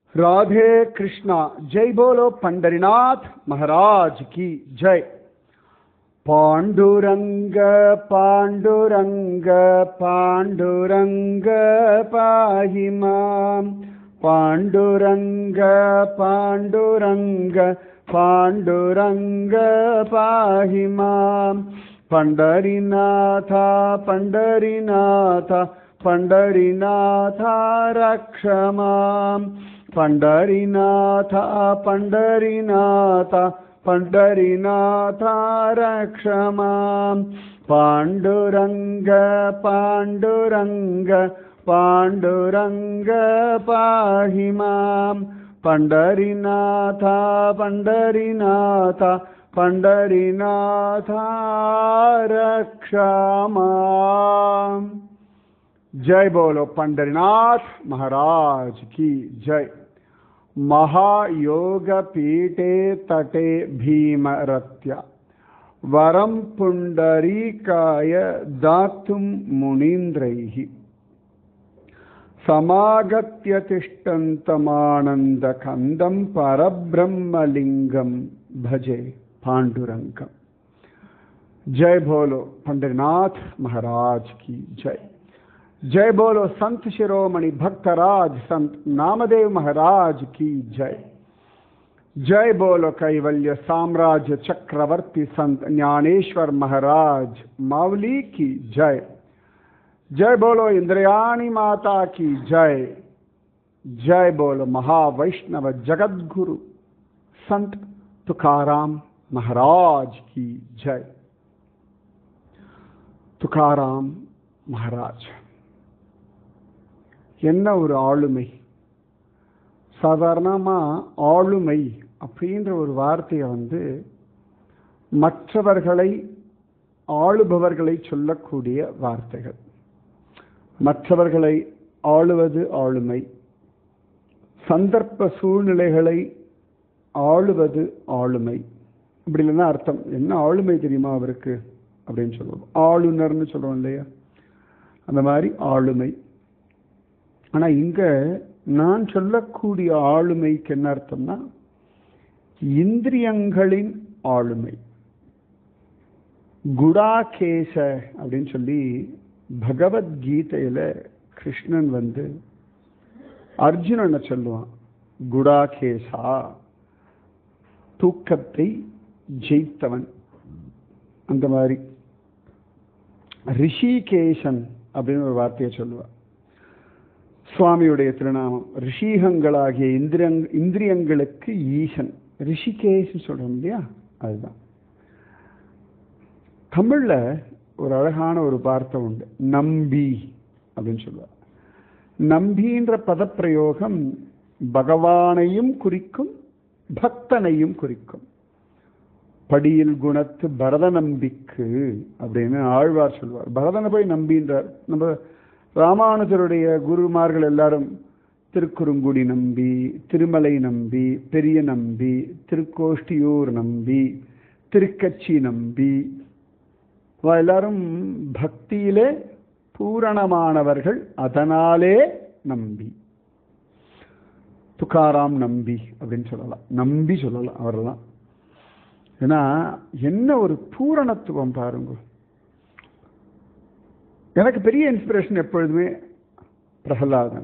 राधे कृष्णा जय बोलो पंडरीनाथ महाराज की जय पांडुरंग पांडुरंग पांडुरंग पाहि मां पांडुरंग पांडुरंग पांडुरंग पाहि मां पंडरीनाथा पंडरीनाथा पंडरीनाथा रक्ष माम् पंडरीनाथ पंडरीनाथ पंडरीनाथ रक्ष माम् पाण्डुरङ्ग पाण्डुरङ्ग पाण्डुरङ्ग पाहि माम् पंडरीनाथ पंडरीनाथ पंडरीनाथ रक्ष माम् जय बोलो पंडरीनाथ महाराज की जय महायोग पीठे तटे भीमरत्या वरं पुण्डरीकाय दातुं मुनीन्द्रैः समागत्य तिष्ठन्तमानन्दकन्दं परब्रह्मलिङ्गं भजे पाण्डुरङ्गम् जय बोलो पंडरीनाथ महाराज की जय जय बोलो संत शिरोमणि भक्तराज संत नामदेव महाराज की जय जय बोलो कैवल्य साम्राज्य चक्रवर्ती संत ज्ञानेश्वर महाराज मावली की जय जय बोलो इंद्रयाणी माता की जय जय बोलो महावैष्णव जगत गुरु संत तुकाराम महाराज की जय तुकाराम महाराज என்ன ஒரு ஆளுமை சாதாரணமாக ஆளுமை அப்படின்ற ஒரு வார்த்தையை வந்து மற்றவர்களை ஆளுபவர்களை சொல்லக்கூடிய வார்த்தைகள் மற்றவர்களை ஆளுவது ஆளுமை சந்தர்ப்ப சூழ்நிலைகளை ஆளுவது ஆளுமை இப்படி இல்லைன்னா அர்த்தம் என்ன ஆளுமை தெரியுமா அவருக்கு அப்படின்னு சொல்லுவோம் ஆளுநர்னு சொல்லுவோம் இல்லையா அந்த மாதிரி ஆளுமை ஆனால் இங்கே நான் சொல்லக்கூடிய ஆளுமைக்கு என்ன அர்த்தம்னா இந்திரியங்களின் ஆளுமை குடாகேச அப்படின்னு சொல்லி பகவத்கீதையில் கிருஷ்ணன் வந்து அர்ஜுனனை சொல்லுவான் குடாகேசா தூக்கத்தை ஜெயித்தவன் அந்த மாதிரி ரிஷிகேசன் அப்படின்னு ஒரு வார்த்தையை சொல்லுவான் சுவாமியுடைய திருநாமம் ரிஷிகங்களாகிய இந்திரியங் இந்திரியங்களுக்கு ஈசன் ரிஷிகேஷ் சொல்றோம் இல்லையா அதுதான் தமிழ்ல ஒரு அழகான ஒரு வார்த்தை உண்டு நம்பி அப்படின்னு சொல்லுவார் நம்பின்ற பதப்பிரயோகம் பகவானையும் குறிக்கும் பக்தனையும் குறிக்கும் படியில் குணத்து பரத நம்பிக்கு அப்படின்னு ஆழ்வார் சொல்வார் பரதனை போய் நம்பின்றார் நம்ம ராமானுஜருடைய குருமார்கள் எல்லாரும் திருக்குறுங்குடி நம்பி திருமலை நம்பி பெரிய நம்பி திருக்கோஷ்டியூர் நம்பி திருக்கச்சி நம்பி எல்லாரும் பக்தியிலே பூரணமானவர்கள் அதனாலே நம்பி துக்காராம் நம்பி அப்படின்னு சொல்லலாம் நம்பி சொல்லலாம் அவரெல்லாம் ஏன்னா என்ன ஒரு பூரணத்துவம் பாருங்க எனக்கு பெரிய இன்ஸ்பிரேஷன் எப்பொழுதுமே பிரகலாதன்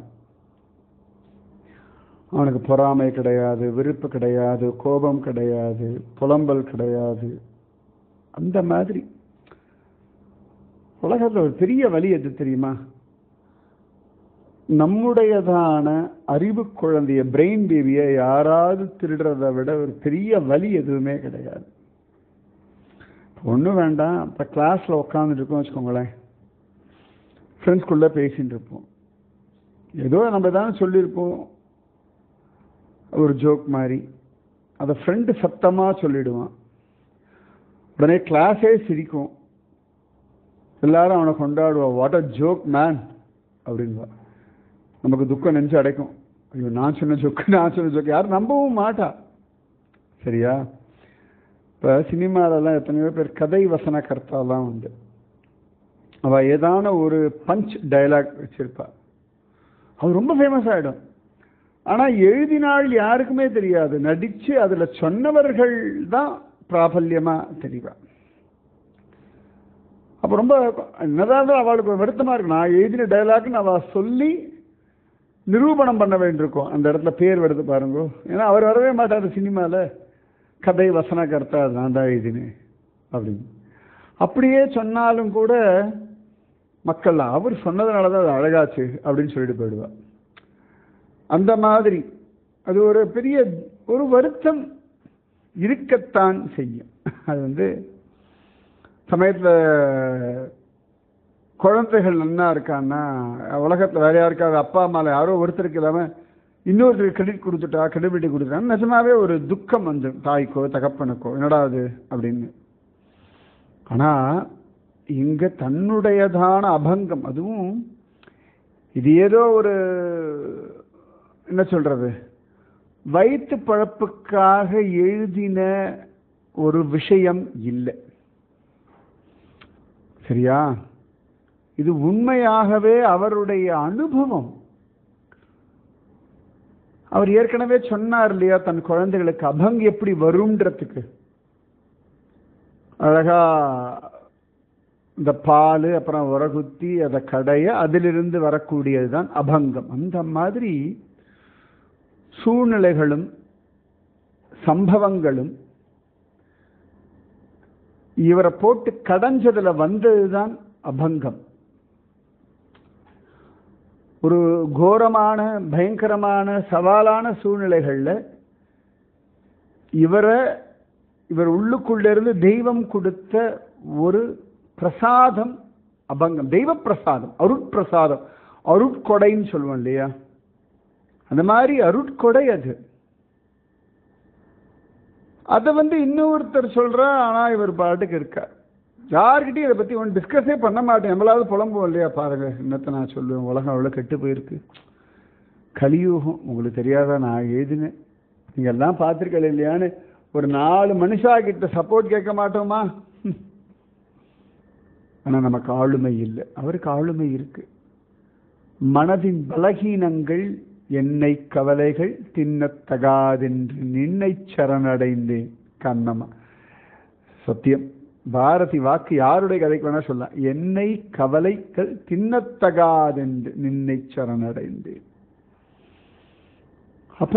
அவனுக்கு பொறாமை கிடையாது விருப்பு கிடையாது கோபம் கிடையாது புலம்பல் கிடையாது அந்த மாதிரி உலகத்தில் ஒரு பெரிய வழி எது தெரியுமா நம்முடையதான அறிவு குழந்தைய பிரெயின் பேபியை யாராவது திருடுறதை விட ஒரு பெரிய வழி எதுவுமே கிடையாது ஒன்றும் வேண்டாம் இப்போ கிளாஸில் உட்காந்துட்டு இருக்கோம் வச்சுக்கோங்களேன் ஃப்ரெண்ட்ஸ்குள்ளே பேசிகிட்டு இருப்போம் ஏதோ நம்ம தானே சொல்லியிருப்போம் ஒரு ஜோக் மாதிரி அதை ஃப்ரெண்டு சத்தமாக சொல்லிடுவான் உடனே கிளாஸே சிரிக்கும் எல்லாரும் அவனை கொண்டாடுவான் வாட் அ ஜோக் மேன் அப்படின்வா நமக்கு துக்கம் நெஞ்சு அடைக்கும் ஐயோ நான் சொன்ன ஜோக்கு நான் சொன்ன ஜோக்கு யாரும் நம்பவும் மாட்டா சரியா இப்போ சினிமாலெல்லாம் எத்தனையோ பேர் கதை வசன கர்த்தாலாம் உண்டு அவள் ஏதான ஒரு பஞ்ச் டயலாக் வச்சிருப்பா அது ரொம்ப ஃபேமஸ் ஆகிடும் ஆனா எழுதினால் யாருக்குமே தெரியாது நடிச்சு அதுல சொன்னவர்கள் தான் பிராபல்யமா தெரிவா அப்ப ரொம்ப என்னதான் இருந்தாலும் அவளுக்கு ஒரு வருத்தமா இருக்கு நான் எழுதின டயலாக்னு அவ சொல்லி நிரூபணம் பண்ண வேண்டியிருக்கும் அந்த இடத்துல பேர் வருது பாருங்க ஏன்னா அவர் வரவே மாட்டார் சினிமால கதை வசனகர்த்தா நான் தான் எழுதினேன் அப்படின்னு அப்படியே சொன்னாலும் கூட மக்கள் அவர் சொன்னதுனால தான் அது அழகாச்சு அப்படின்னு சொல்லிட்டு போயிடுவா அந்த மாதிரி அது ஒரு பெரிய ஒரு வருத்தம் இருக்கத்தான் செய்யும் அது வந்து சமயத்தில் குழந்தைகள் நன்னா இருக்கான்னா உலகத்தில் வேற யாருக்காவது அப்பா அம்மாவில் யாரோ ஒருத்தருக்கு இல்லாமல் இன்னொருத்தருக்கு கிரெடிட் கொடுத்துட்டா கிரெடிபிலிட்டி கொடுத்துட்டான்னு நிஜமாவே ஒரு துக்கம் வந்து தாய்க்கோ தகப்பனுக்கோ என்னடா அது அப்படின்னு ஆனால் இங்க தன்னுடையதான அபங்கம் அதுவும் இது ஏதோ ஒரு என்ன சொல்றது வயிற்று பழப்புக்காக எழுதின ஒரு விஷயம் இல்லை சரியா இது உண்மையாகவே அவருடைய அனுபவம் அவர் ஏற்கனவே சொன்னார் இல்லையா தன் குழந்தைகளுக்கு அபங் எப்படி வரும்ன்றதுக்கு அழகா இந்த பால் அப்புறம் உரகுத்தி அதை கடைய அதிலிருந்து வரக்கூடியது தான் அபங்கம் அந்த மாதிரி சூழ்நிலைகளும் சம்பவங்களும் இவரை போட்டு கடைஞ்சதுல வந்ததுதான் அபங்கம் ஒரு கோரமான பயங்கரமான சவாலான சூழ்நிலைகள்ல இவரை இவர் உள்ளுக்குள்ள இருந்து தெய்வம் கொடுத்த ஒரு பிரசாதம் அபங்கம் தெய்வ பிரசாதம் அருட்பிரசாதம் அருட்கொடைன்னு சொல்லுவோம் இல்லையா அந்த மாதிரி அருட்கொடை அது அதை வந்து இன்னொருத்தர் சொல்றா ஆனா இவர் பாட்டுக்கு இருக்கார் யார்கிட்டயும் இதை பத்தி ஒன்று டிஸ்கஸே பண்ண மாட்டேன் நம்மளாவது புலம்புவோம் இல்லையா பாருங்க என்னத்தை நான் சொல்லுவேன் உலகம் அவ்வளோ கெட்டு போயிருக்கு கலியுகம் உங்களுக்கு தெரியாதா நான் எழுதினேன் நீங்க எல்லாம் பார்த்துருக்கல இல்லையான்னு ஒரு நாலு மனுஷா கிட்ட சப்போர்ட் கேட்க மாட்டோமா ஆனா நமக்கு ஆளுமை இல்லை அவருக்கு ஆளுமை இருக்கு மனதின் பலகீனங்கள் என்னை கவலைகள் தின்னத்தகாதென்று நின்னை சரணடைந்தேன் கண்ணம்மா சத்தியம் பாரதி வாக்கு யாருடைய கதைக்கு வேணா சொல்லலாம் என்னை கவலைகள் தின்னத்தகாதென்று நின்னை சரணடைந்தேன் அப்ப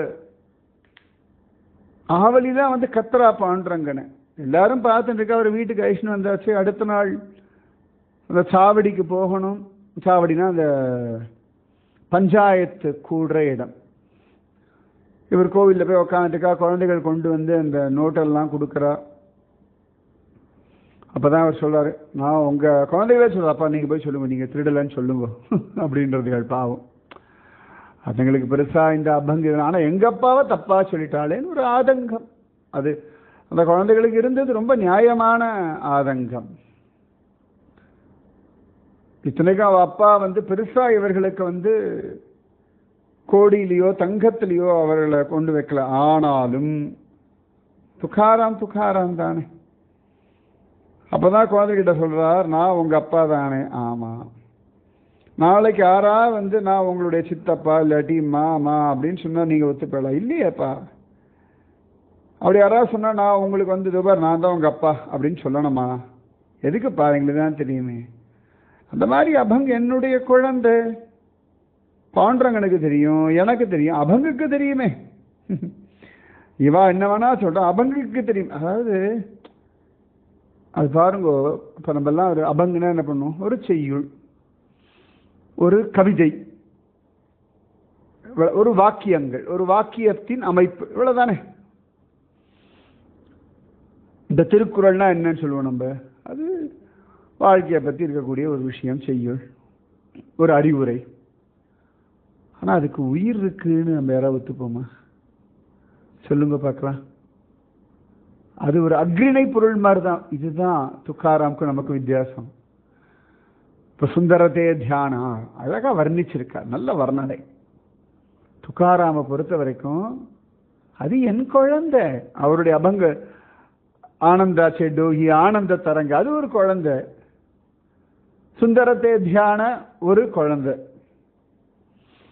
ஆவலி தான் வந்து கத்தரா பாண்டுறங்கன்னு எல்லாரும் பார்த்துட்டு இருக்கா அவர் வீட்டுக்கு ஐஷ்ணு வந்தாச்சு அடுத்த நாள் அந்த சாவடிக்கு போகணும் சாவடினா அந்த பஞ்சாயத்து கூடுற இடம் இவர் கோவிலில் போய் உக்காந்துட்டுக்கா குழந்தைகள் கொண்டு வந்து அந்த நோட்டெல்லாம் கொடுக்குறா அப்பதான் அவர் சொல்றாரு நான் உங்க குழந்தைகளே சொல்ற அப்பா நீங்க போய் சொல்லுங்க நீங்க திருடலன்னு சொல்லுங்க அப்படின்றதுகள் பாவம் அதுங்களுக்கு பெருசா இந்த அபங்கம் ஆனா எங்க அப்பாவை தப்பா சொல்லிட்டாளேன்னு ஒரு ஆதங்கம் அது அந்த குழந்தைகளுக்கு இருந்தது ரொம்ப நியாயமான ஆதங்கம் இத்தனைக்கும் அவ அப்பா வந்து பெருசா இவர்களுக்கு வந்து கோடியிலையோ தங்கத்திலேயோ அவர்களை கொண்டு வைக்கல ஆனாலும் துக்காராம் துக்காராம் தானே அப்பதான் குழந்தைகிட்ட சொல்றார் நான் உங்க அப்பா தானே ஆமா நாளைக்கு யாரா வந்து நான் உங்களுடைய சித்தப்பா இல்லாட்டி மாமா அப்படின்னு சொன்னா நீங்க ஒத்துப்படலாம் இல்லையேப்பா அப்படி யாராவது சொன்னா நான் உங்களுக்கு வந்து இதுபார் நான் தான் உங்க அப்பா அப்படின்னு சொல்லணுமா எதுக்குப்பா எங்களுக்கு தான் தெரியுமே அந்த மாதிரி அபங்க என்னுடைய குழந்தை பாண்டரங்கனுக்கு தெரியும் எனக்கு தெரியும் அபங்குக்கு தெரியுமே இவா என்ன வேணா சொல்றான் அபங்குக்கு தெரியும் அதாவது அது பாருங்க இப்போ நம்ம எல்லாம் ஒரு அபங்குனா என்ன பண்ணுவோம் ஒரு செய்யுள் ஒரு கவிதை ஒரு வாக்கியங்கள் ஒரு வாக்கியத்தின் அமைப்பு இவ்வளவுதானே இந்த திருக்குறள்னா என்னன்னு சொல்லுவோம் நம்ம அது வாழ்க்கையை பற்றி இருக்கக்கூடிய ஒரு விஷயம் செய்யுள் ஒரு அறிவுரை ஆனால் அதுக்கு உயிர் இருக்குன்னு நம்ம யாராவது ஒத்துப்போமா சொல்லுங்க பார்க்கலாம் அது ஒரு அக்ரிணை பொருள் மாதிரி தான் இதுதான் துக்காராமுக்கும் நமக்கு வித்தியாசம் இப்போ சுந்தரத்தே தியானா அழகாக வர்ணிச்சிருக்கார் நல்ல வர்ணனை துக்காராமை பொறுத்த வரைக்கும் அது என் குழந்தை அவருடைய அபங்க ஆனந்தா செடோகி ஆனந்த தரங்க அது ஒரு குழந்தை சுந்தரத்தே தியான ஒரு குழந்தை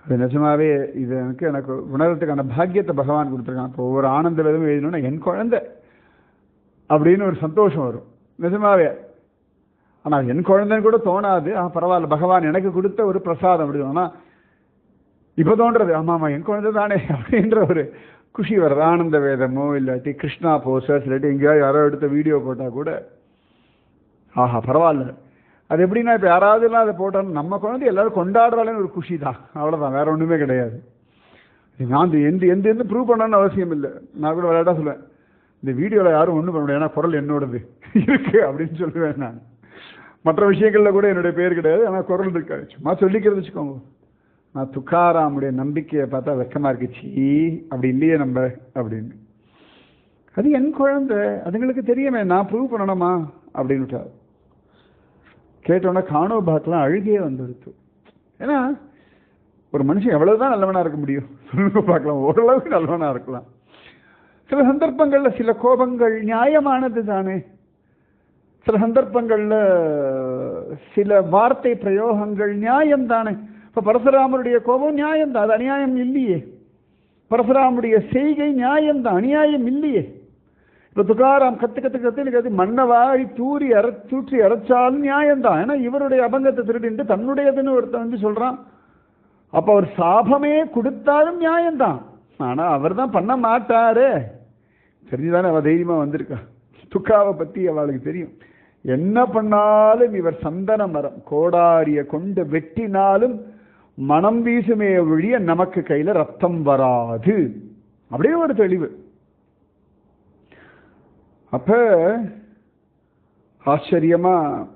அது நிஜமாவே இது எனக்கு எனக்கு உணர்றதுக்கான பாக்கியத்தை பகவான் கொடுத்துருக்கான் இப்போ ஒவ்வொரு ஆனந்த விதமும் எழுதணும்னா என் குழந்தை அப்படின்னு ஒரு சந்தோஷம் வரும் நிஜமாவே ஆனால் என் குழந்தைன்னு கூட தோணாது ஆ பரவாயில்ல பகவான் எனக்கு கொடுத்த ஒரு பிரசாதம் அப்படி ஆனால் இப்போ தோன்றது ஆமாம் ஆமாம் என் குழந்தை தானே அப்படின்ற ஒரு குஷி வருது ஆனந்த வேதமோ இல்லாட்டி கிருஷ்ணா போஸ்டர்ஸ் இல்லாட்டி எங்கேயாவது யாரோ எடுத்த வீடியோ போட்டால் கூட ஆஹா பரவாயில்ல அது எப்படின்னா இப்போ யாராவது எல்லாம் அதை போட்டாலும் நம்ம குழந்தை எல்லாரும் கொண்டாடுறாளேன்னு ஒரு குஷி தான் அவ்வளோதான் வேற ஒன்றுமே கிடையாது நான் இந்த எந்த எந்த எந்த ப்ரூவ் பண்ணணும்னு அவசியம் இல்லை நான் கூட விளையாட்டா சொல்லுவேன் இந்த வீடியோவில் யாரும் ஒன்றும் பண்ண முடியாது ஏன்னா குரல் என்னோடது இருக்கு அப்படின்னு சொல்லுவேன் நான் மற்ற விஷயங்களில் கூட என்னுடைய பேர் கிடையாது ஆனால் குரல் இருக்காது சும்மா சொல்லிக்கிறது வச்சுக்கோங்க நான் துக்காராமுடைய நம்பிக்கையை பார்த்தா வெக்கமா இருக்கு சீ அப்படி இல்லையே நம்ம அப்படின்னு அது என் குழந்தை அதுங்களுக்கு தெரியுமே நான் ப்ரூவ் பண்ணணுமா அப்படின்னுட்டார் கேட்டோன்னே காணோ பாக்கெல்லாம் அழுகியே வந்துடுத்து ஏன்னா ஒரு மனுஷன் எவ்வளவுதான் நல்லவனா இருக்க முடியும் சொல்லுங்க பார்க்கலாம் ஓரளவுக்கு நல்லவனா இருக்கலாம் சில சந்தர்ப்பங்கள்ல சில கோபங்கள் நியாயமானது தானே சில சந்தர்ப்பங்கள்ல சில வார்த்தை பிரயோகங்கள் நியாயம் தானே இப்ப பரசுராமருடைய கோபம் நியாயம் தான் அது அநியாயம் இல்லையே பரசுராமுடைய செய்கை நியாயம் தான் அநியாயம் இல்லையே இப்ப துகாராம் கத்து கத்து கத்துன்னு கத்து மண்ணை வாரி தூரி அரை தூற்றி அரைச்சாலும் நியாயம்தான் ஏன்னா இவருடைய அபங்கத்தை திருடிட்டு தன்னுடையதுன்னு ஒருத்தன் வந்து சொல்றான் அப்ப அவர் சாபமே கொடுத்தாலும் நியாயம்தான் ஆனா அவர் தான் பண்ண மாட்டாரு தெரிஞ்சுதானே அவ தைரியமா வந்திருக்கா துக்காவை பத்தி அவளுக்கு தெரியும் என்ன பண்ணாலும் இவர் சந்தன மரம் கோடாரிய கொண்டு வெட்டினாலும் மனம் வீசுமே ஒழிய நமக்கு கையில ரத்தம் வராது அப்படியே ஒரு தெளிவு அப்ப ஆச்சரியமா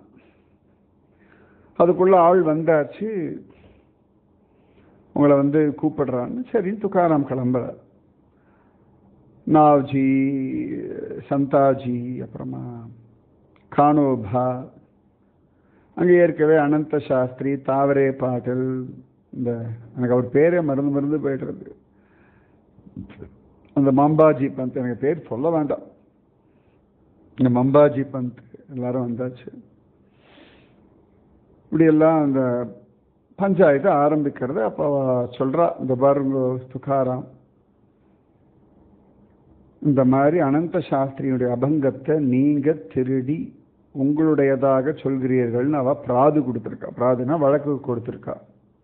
அதுக்குள்ள ஆள் வந்தாச்சு உங்களை வந்து கூப்பிடுறான்னு சரி துக்காராம் கிளம்புறார் நாவ்ஜி சந்தாஜி அப்புறமா கானோபா அங்கே இருக்கவே அனந்த சாஸ்திரி தாவரே பாட்டில் இந்த எனக்கு அவர் பேரே மறந்து மறந்து போயிடுறது அந்த மம்பாஜி பந்த் எனக்கு பேர் சொல்ல வேண்டாம் இந்த மம்பாஜி பந்த் எல்லாரும் வந்தாச்சு இப்படி எல்லாம் அந்த பஞ்சாயத்து ஆரம்பிக்கிறது அப்போ அவ சொல்றா இந்த பாருங்க துக்காராம் இந்த மாதிரி அனந்த சாஸ்திரியுடைய அபங்கத்தை நீங்க திருடி உங்களுடையதாக சொல்கிறீர்கள்னு அவ பிராது கொடுத்துருக்கா பிராதுனா வழக்கு கொடுத்துருக்கா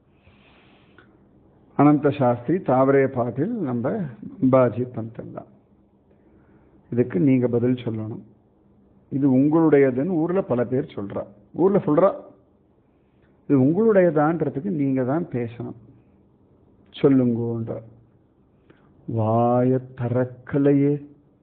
அனந்த சாஸ்திரி தாவரே பாட்டில் நம்ம அம்பாஜி பந்தெல்லாம் இதுக்கு நீங்க பதில் சொல்லணும் இது உங்களுடையதுன்னு ஊர்ல பல பேர் சொல்றா ஊர்ல சொல்றா இது உங்களுடையதான்றதுக்கு நீங்க தான் பேசணும் சொல்லுங்கன்ற வாய தரக்கலையே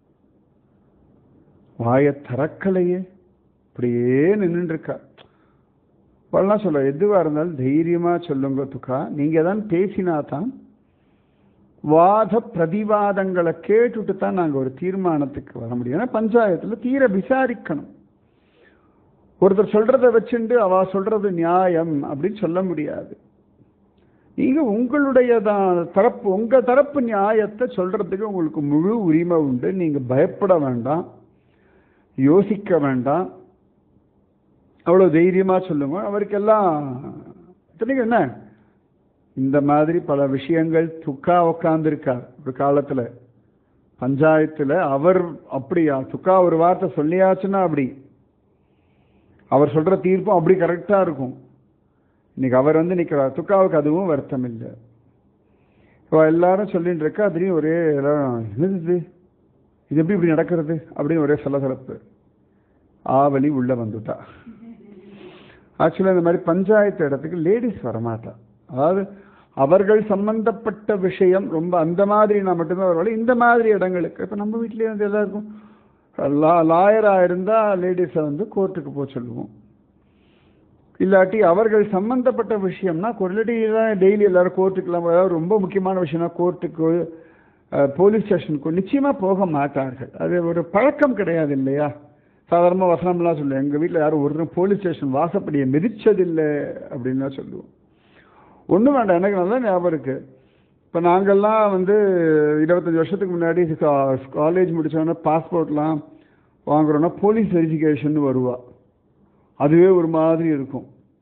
வாய தரக்கலையே அப்படியே நின்றுட்டு இருக்கா பல்லாம் சொல்ல எதுவா இருந்தாலும் தைரியமா சொல்லுங்க துக்கா நீங்க தான் பேசினா தான் வாத பிரதிவாதங்களை கேட்டுட்டு தான் நாங்க ஒரு தீர்மானத்துக்கு வர முடியும் ஏன்னா பஞ்சாயத்துல தீர விசாரிக்கணும் ஒருத்தர் சொல்றத வச்சுண்டு அவ சொல்றது நியாயம் அப்படின்னு சொல்ல முடியாது நீங்க உங்களுடையதான் தரப்பு உங்க தரப்பு நியாயத்தை சொல்றதுக்கு உங்களுக்கு முழு உரிமை உண்டு நீங்க பயப்பட வேண்டாம் யோசிக்க வேண்டாம் அவ்வளவு தைரியமா சொல்லுங்க அவருக்கெல்லாம் இத்தனைக்கும் என்ன இந்த மாதிரி பல விஷயங்கள் துக்கா உக்காந்துருக்கார் ஒரு காலத்துல பஞ்சாயத்துல அவர் அப்படியா துக்கா ஒரு வார்த்தை சொல்லியாச்சுன்னா அப்படி அவர் சொல்ற தீர்ப்பும் அப்படி கரெக்டா இருக்கும் இன்னைக்கு அவர் வந்து நிற்கிறார் துக்காவுக்கு அதுவும் வருத்தம் இல்லை இப்போ எல்லாரும் சொல்லிட்டு இருக்கா அதுலேயும் ஒரே எல்லாரும் என்னது இது இது எப்படி இப்படி நடக்கிறது அப்படின்னு ஒரே சலசலப்பு ஆவலி உள்ள வந்துட்டா ஆக்சுவலாக இந்த மாதிரி பஞ்சாயத்து இடத்துக்கு லேடிஸ் வரமாட்டா அதாவது அவர்கள் சம்பந்தப்பட்ட விஷயம் ரொம்ப அந்த மாதிரினா மட்டும்தான் வருவாள் இந்த மாதிரி இடங்களுக்கு இப்போ நம்ம வீட்லேயே வந்து எல்லாருக்கும் லா லாயராக இருந்தால் லேடிஸை வந்து கோர்ட்டுக்கு போக சொல்லுவோம் இல்லாட்டி அவர்கள் சம்பந்தப்பட்ட விஷயம்னா கொல்லடி தான் டெய்லி எல்லாரும் கோர்ட்டுக்கெல்லாம் அதாவது ரொம்ப முக்கியமான விஷயம்னா கோர்ட்டுக்கு போலீஸ் ஸ்டேஷனுக்கு நிச்சயமாக போக மாட்டார்கள் அது ஒரு பழக்கம் கிடையாது இல்லையா சாதாரணமாக வசனம்லாம் சொல்லுவோம் எங்கள் வீட்டில் யாரும் ஒரு போலீஸ் ஸ்டேஷன் வாசப்படியை மிதிச்சதில்லை அப்படின்லாம் சொல்லுவோம் ஒன்றும் வேண்டாம் எனக்கு நல்லா ஞாபகம் இருக்கு இப்போ நாங்கள்லாம் வந்து இருபத்தஞ்சி வருஷத்துக்கு முன்னாடி காலேஜ் முடித்தோடனே பாஸ்போர்ட்லாம் வாங்குறோன்னா போலீஸ் வெரிஃபிகேஷன் வருவா அதுவே ஒரு மாதிரி இருக்கும்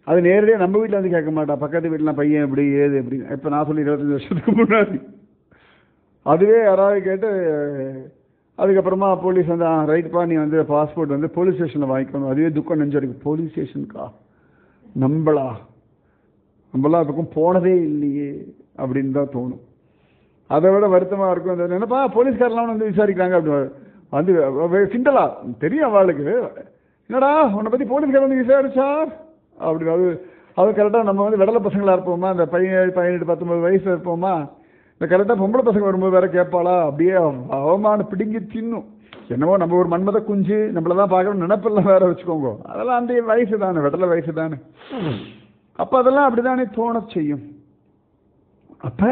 அது நேரடியாக நம்ம வீட்டில் வந்து கேட்க மாட்டா பக்கத்து வீட்டில் பையன் எப்படி ஏது எப்படி இப்போ நான் சொல்லி இருபத்தஞ்சி வருஷத்துக்கு முன்னாடி அதுவே யாராவது கேட்டு அதுக்கப்புறமா போலீஸ் வந்து ரைட்ப்பா நீ வந்து பாஸ்போர்ட் வந்து போலீஸ் ஸ்டேஷனில் வாங்கிக்கணும் அதுவே துக்கம் நெஞ்சடிக்கும் போலீஸ் ஸ்டேஷனுக்கா நம்பளா நம்மளாம் அதுக்கும் போனதே இல்லையே அப்படின்னு தான் தோணும் அதை விட வருத்தமாக இருக்கும் அந்த என்னப்பா போலீஸ்காரெலாம் வந்து விசாரிக்கிறாங்க அப்படி வந்து அவ- கிண்டலா தெரியும் அவளுக்கு என்னடா உன்னை பற்றி போலீஸ்கார் வந்து விசாரிச்சா அப்படி அது அது கரெக்டாக நம்ம வந்து விடலை பசங்களாக இருப்போமா அந்த பதினேழு பதினெட்டு பத்தொன்பது வயசுல இருப்போமா இந்த கரெக்டாக பொம்பளை பசங்க வரும்போது வேற கேட்பாளா அப்படியே அவ- அவமானம் பிடுங்கி தின்னும் என்னவோ நம்ம ஒரு மன்மத குஞ்சு நம்மள தான் பார்க்கணும் நினப்பெல்லாம் வேற வச்சுக்கோங்க அதெல்லாம் அந்த வயசு தானே விடலை வயசு தானே அப்போ அதெல்லாம் அப்படிதானே தோண செய்யும் அப்ப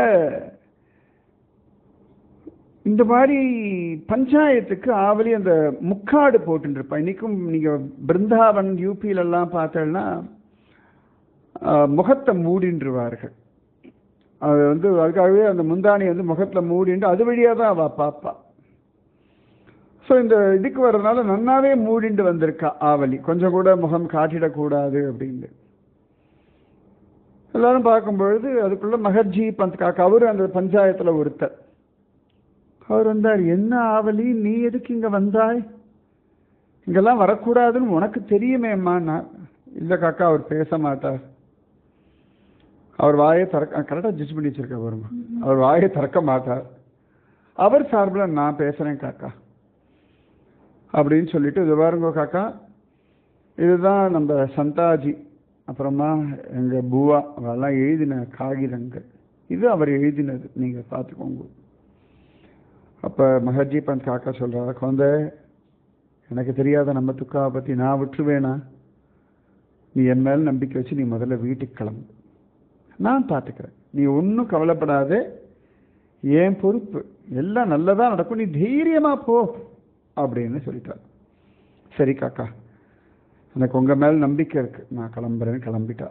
இந்த மாதிரி பஞ்சாயத்துக்கு ஆவலி அந்த முக்காடு போட்டுருப்பா இன்னைக்கும் நீங்க பிருந்தாவன் யூபியில எல்லாம் பார்த்தேன்னா ஆஹ், முகத்தை மூடின்றுவார்கள் அது வந்து அதுக்காகவே அந்த முந்தானி வந்து முகத்துல மூடிண்டு அது வழியா தான் அவ பாப்பா ஸோ இந்த இதுக்கு வர்றதுனால நன்னாவே மூடிண்டு வந்திருக்கா ஆவலி கொஞ்சம் கூட முகம் காட்டிடக்கூடாது அப்படின்னு எல்லாரும் பார்க்கும்பொழுது அதுக்குள்ள மகர்ஜி பந்த் காக்கா அவரு அந்த பஞ்சாயத்துல ஒருத்தர் அவர் வந்தார் என்ன ஆவலி நீ எதுக்கு இங்க வந்தாய் இங்கெல்லாம் வரக்கூடாதுன்னு உனக்கு தெரியுமேம்மா நான் இல்ல காக்கா அவர் பேச மாட்டார் அவர் வாயை திறக்க கரெக்டாக ஜட்ஜ் பண்ணி வச்சிருக்க பாருங்க அவர் வாயை திறக்க மாட்டார் அவர் சார்பில் நான் பேசுறேன் காக்கா அப்படின்னு சொல்லிட்டு இது பாருங்க காக்கா இதுதான் நம்ம சந்தாஜி அப்புறமா எங்க பூவா அவெல்லாம் எழுதின காகிதங்கள் இது அவர் எழுதினது நீங்க பார்த்துக்கோங்க அப்ப மகர்ஜி பந்த் காக்கா சொல்றாரு குழந்தை எனக்கு தெரியாத நம்ம துக்காவை பத்தி நான் விட்டுருவேனா நீ என் மேல நம்பிக்கை வச்சு நீ முதல்ல வீட்டுக்கு கிளம்பு நான் பார்த்துக்கிறேன் நீ ஒன்றும் கவலைப்படாதே என் பொறுப்பு எல்லாம் நல்லதா நடக்கும் நீ தைரியமா போ அப்படின்னு சொல்லிட்டார் சரி காக்கா எனக்கு உங்க மேல நம்பிக்கை இருக்கு நான் கிளம்புறேன்னு கிளம்பிட்டா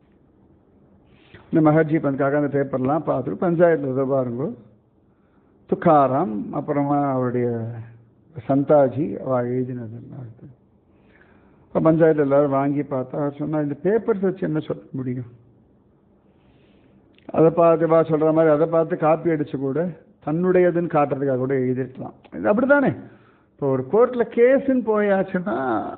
இந்த மகர்ஜி பந்த்காக அந்த பேப்பர்லாம் பார்த்துட்டு பஞ்சாயத்தில் இதை பாருங்க துக்காராம் அப்புறமா அவருடைய சந்தாஜி அவ எழுதினது இப்போ பஞ்சாயத்தில் எல்லாரும் வாங்கி பார்த்தா அவர் சொன்னா இந்த பேப்பர்ஸ் வச்சு என்ன சொல்ல முடியும் அதை பார்த்து வா சொல்ற மாதிரி அதை பார்த்து காப்பி அடிச்சு கூட தன்னுடையதுன்னு காட்டுறதுக்காக கூட எழுதிருக்கலாம் இது அப்படிதானே இப்போ ஒரு கோர்ட்ல கேஸ்ன்னு போயாச்சுன்னா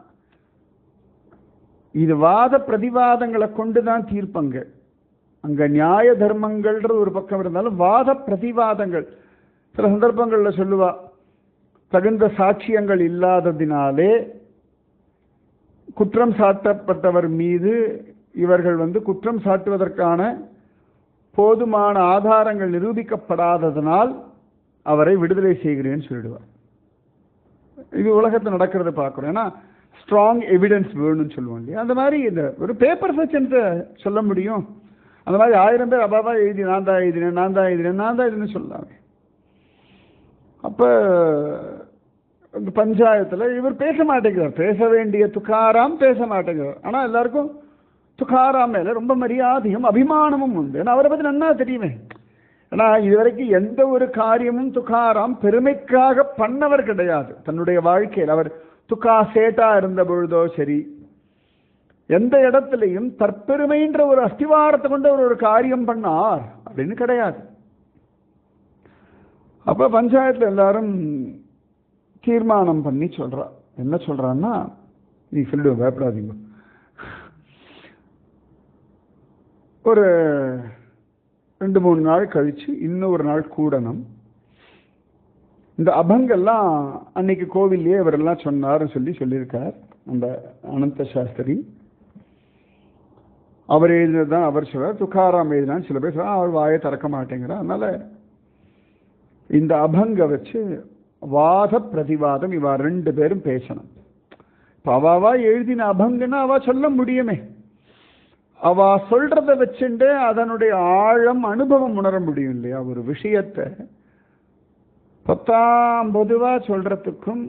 இது வாத பிரதிவாதங்களை கொண்டு தான் தீர்ப்பங்க அங்க நியாய தர்மங்கள்ன்ற ஒரு பக்கம் இருந்தாலும் வாத பிரதிவாதங்கள் சில சந்தர்ப்பங்கள்ல சொல்லுவா தகுந்த சாட்சியங்கள் இல்லாததினாலே குற்றம் சாட்டப்பட்டவர் மீது இவர்கள் வந்து குற்றம் சாட்டுவதற்கான போதுமான ஆதாரங்கள் நிரூபிக்கப்படாததனால் அவரை விடுதலை செய்கிறேன்னு சொல்லிடுவார் இது உலகத்தில் நடக்கிறத பார்க்குறோம் ஏன்னா ஸ்ட்ராங் எவிடன்ஸ் வேணும்னு சொல்லுவோம் இல்லையா அந்த மாதிரி இந்த ஒரு பேப்பர் சர்ச் சொல்ல முடியும் அந்த மாதிரி ஆயிரம் பேர் அபாவா எழுதி நான் தான் எழுதினேன் நான் தான் எழுதினேன் நான் தான் எழுதினேன் சொல்லலாமே அப்ப இந்த பஞ்சாயத்துல இவர் பேச மாட்டேங்கிறார் பேச வேண்டிய துக்காராம் பேச மாட்டேங்கிறார் ஆனா எல்லாருக்கும் துக்காராம் மேல ரொம்ப மரியாதையும் அபிமானமும் உண்டு ஏன்னா அவரை பத்தி நன்னா தெரியுமே ஏன்னா இதுவரைக்கும் எந்த ஒரு காரியமும் துக்காராம் பெருமைக்காக பண்ணவர் கிடையாது தன்னுடைய வாழ்க்கையில் அவர் துக்கா சேட்டா இருந்த பொழுதோ சரி எந்த இடத்துலையும் தற்பெருமைன்ற ஒரு அஸ்திவாரத்தை கொண்டு அவர் ஒரு காரியம் பண்ணார் அப்படின்னு கிடையாது அப்ப பஞ்சாயத்துல எல்லாரும் தீர்மானம் பண்ணி சொல்றா என்ன சொல்றான்னா நீ சொல்லிடு பயப்படாதீங்க ஒரு ரெண்டு மூணு நாள் கழிச்சு இன்னொரு நாள் கூடணும் இந்த அபங்கெல்லாம் அன்னைக்கு கோவில்லையே இவரெல்லாம் சொன்னார்னு சொல்லி சொல்லியிருக்கார் அந்த அனந்த சாஸ்திரி அவர் எழுதினதுதான் அவர் சொல்றார் துக்காராம் எழுதினான்னு சில பேர் சொல்றார் அவர் வாயை திறக்க மாட்டேங்கிறார் அதனால இந்த அபங்க வச்சு வாத பிரதிவாதம் இவா ரெண்டு பேரும் பேசணும் இப்ப அவாவா எழுதின அபங்கன்னா அவ சொல்ல முடியுமே அவ சொல்றத வச்சுட்டு அதனுடைய ஆழம் அனுபவம் உணர முடியும் இல்லையா ஒரு விஷயத்தை பத்தாம் பொதுவா சொல்றதுக்கும்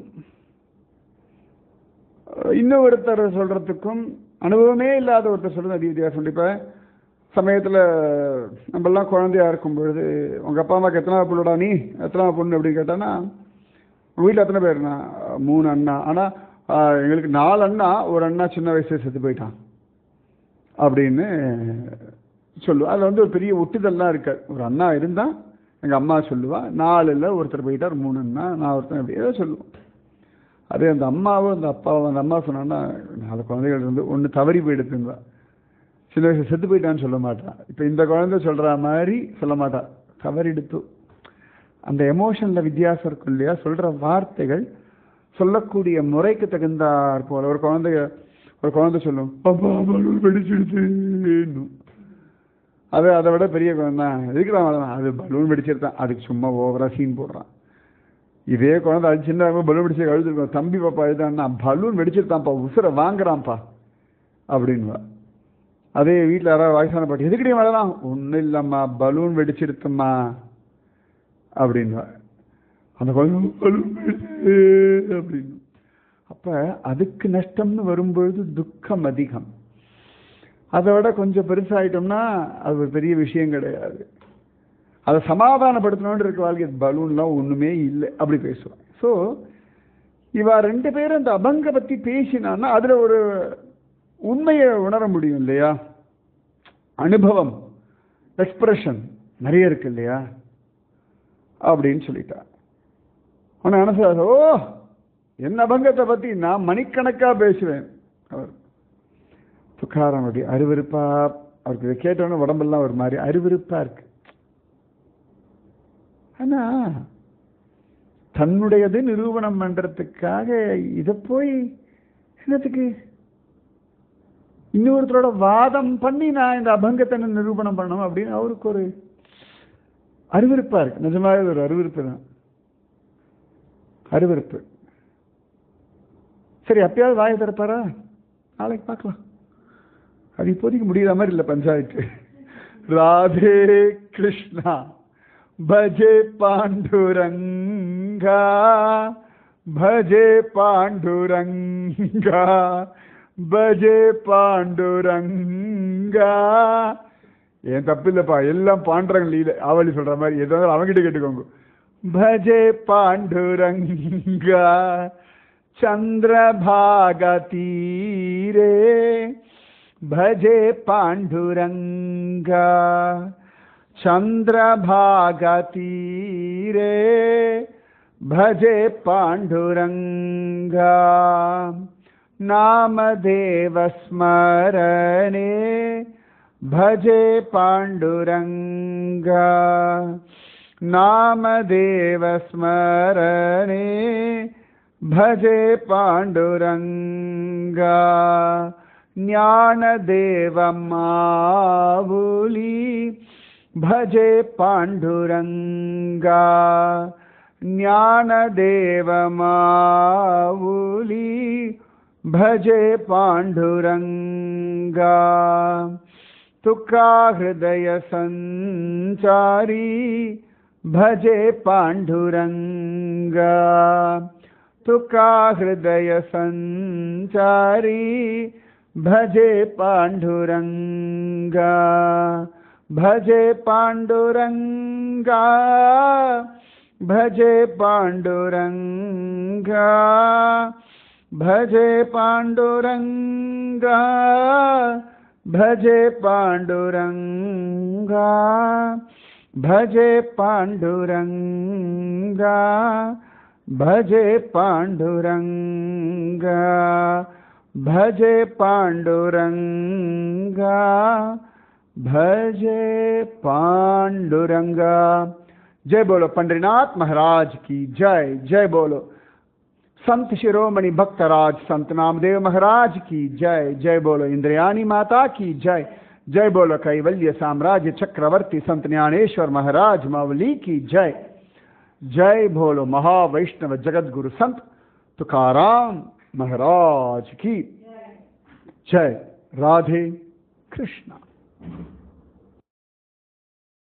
இன்னொருத்தர் சொல்றதுக்கும் அனுபவமே இல்லாத ஒருத்தர் சொல்றது அதி வித்தியாசம் இப்ப சமயத்துல நம்மெல்லாம் குழந்தையா இருக்கும் பொழுது உங்க அப்பா அம்மாக்கு எத்தனை பொண்ணுடா நீ எத்தனை பொண்ணு அப்படின்னு கேட்டானா உங்க வீட்டில் எத்தனை பேர்னா மூணு அண்ணா ஆனா ஆஹ், எங்களுக்கு நாலு அண்ணா ஒரு அண்ணா சின்ன வயசுல செத்து போயிட்டான் அப்படின்னு சொல்லுவா அதில் வந்து ஒரு பெரிய ஒட்டுதல்லாம் இருக்காது ஒரு அண்ணா இருந்தால் எங்கள் அம்மா சொல்லுவா நாலுல ஒருத்தர் போயிட்டார் மூணுன்னா நான் ஒருத்தன் அப்படி ஏதோ சொல்லுவோம் அதே அந்த அம்மாவும் அந்த அப்பாவும் அந்த அம்மா சொன்னான்னா நாலு குழந்தைகள் இருந்து ஒன்று தவறி போயிடுதுங்களா சின்ன வயசு செத்து போயிட்டான்னு சொல்ல மாட்டான் இப்போ இந்த குழந்தை சொல்கிற மாதிரி சொல்ல மாட்டான் தவறிடுத்து அந்த எமோஷனில் வித்தியாசம் இருக்கும் இல்லையா சொல்கிற வார்த்தைகள் சொல்லக்கூடிய முறைக்கு தகுந்தாற் போல ஒரு குழந்தைய ஒரு குழந்தை சொல்லும் அப்பா பலூன் வெடிச்சிடுதுன்னு அது அதை விட பெரிய குழந்தை எதுக்கு தான் அது பலூன் வெடிச்சிருந்தான் அதுக்கு சும்மா ஓவரா சீன் போடுறான் இதே குழந்தை அது சின்ன பலூன் வெடிச்சு அழுதுருக்கோம் தம்பி பாப்பா எழுதான்னா பலூன் வெடிச்சிருத்தான்ப்பா உசுரை வாங்குறான்ப்பா அப்படின்வா அதே வீட்டில் யாராவது வயசான பாட்டி எதுக்கடி வரலாம் ஒன்றும் இல்லைம்மா பலூன் வெடிச்சிருத்தம்மா அப்படின்வா அந்த குழந்தை பலூன் வெடிச்சு அப்படின்னு அப்ப அதுக்கு நஷ்டம்னு வரும்பொழுது துக்கம் அதிகம் அதை விட கொஞ்சம் பெருசாயிட்டோம்னா அது ஒரு பெரிய விஷயம் கிடையாது அதை சமாதானப்படுத்தணும்னு இருக்க வாழ்க்கை பலூன்லாம் ஒண்ணுமே இல்லை அப்படி பேசுவான் ஸோ இவ ரெண்டு பேரும் அந்த அபங்க பத்தி பேசினான்னா அதுல ஒரு உண்மையை உணர முடியும் இல்லையா அனுபவம் எக்ஸ்பிரஷன் நிறைய இருக்கு இல்லையா அப்படின்னு சொல்லிட்டா அவன் நினைச்சாரு ஓ என் அபங்கத்தை பத்தி நான் மணிக்கணக்கா பேசுவேன் அவர் துக்காரம் அப்படி அருவருப்பா அவருக்கு இதை கேட்டோன்னு உடம்பெல்லாம் ஒரு மாதிரி அருவருப்பா இருக்கு ஆனா தன்னுடையது நிரூபணம் பண்றதுக்காக இதை போய் என்னத்துக்கு இன்னொருத்தரோட வாதம் பண்ணி நான் இந்த அபங்கத்தை நிரூபணம் பண்ணணும் அப்படின்னு அவருக்கு ஒரு அருவருப்பா இருக்கு நிஜமாவே ஒரு அருவருப்பு தான் அருவருப்பு சரி அப்பயாவது வாயை திறப்பாரா நாளைக்கு பார்க்கலாம் அது இப்போதைக்கு முடிகிற மாதிரி இல்லை பஞ்சாயத்து ராதே கிருஷ்ணா பஜே பாண்டுரங்கா பஜே பாண்டுரங்கா பஜே பாண்டுரங்கா ஏன் தப்பு இல்லப்பா எல்லாம் பாண்டுறங்க லீல ஆவலி சொல்ற மாதிரி எதோ அவங்கிட்ட கேட்டுக்கோங்க பஜே பாண்டுரங்கா चन्द्रभागतीरे भजे पाण्डुरङ्गा चन्द्रभागतीरे भजे पाण्डुरङ्गा नामदेवस्मरणे भजे पाण्डुरङ्गा नामदेवस्मरणे भजे पाण्डुरङ्गा ज्ञानदेवमावुली भजे पाण्डुरङ्गा ज्ञानदेवमावुली भजे पाण्डुरङ्गा तुका हृदयसञ्चारी भजे पाण्डुरङ्गा तुका हृदयसञ्चारी भजे पाण्डुरङ्गा भजे पाण्डुरङ्गा भजे पाण्डुरङ्गा भजे पाण्डुरङ्गा भजे पाण्डुरङ्गा भजे पाण्डुरङ्गा भजे पाण्डुरङ्गा भजे पाण्डुरङ्गा भजे पाण्डुरङ्गा जय बोलो पंडरीनाथ महाराज की जय जय बोलो संत शिरोमणि भक्तराज संत नामदेव महाराज की जय जय बोलो इंद्रयानी माता की जय जय बोलो कैवल्य साम्राज्य चक्रवर्ती संत ज्ञानेश्वर महाराज मावली की जय जय भोलो महावैष्णव जगत गुरु संत तुकाराम महाराज की जय राधे कृष्णा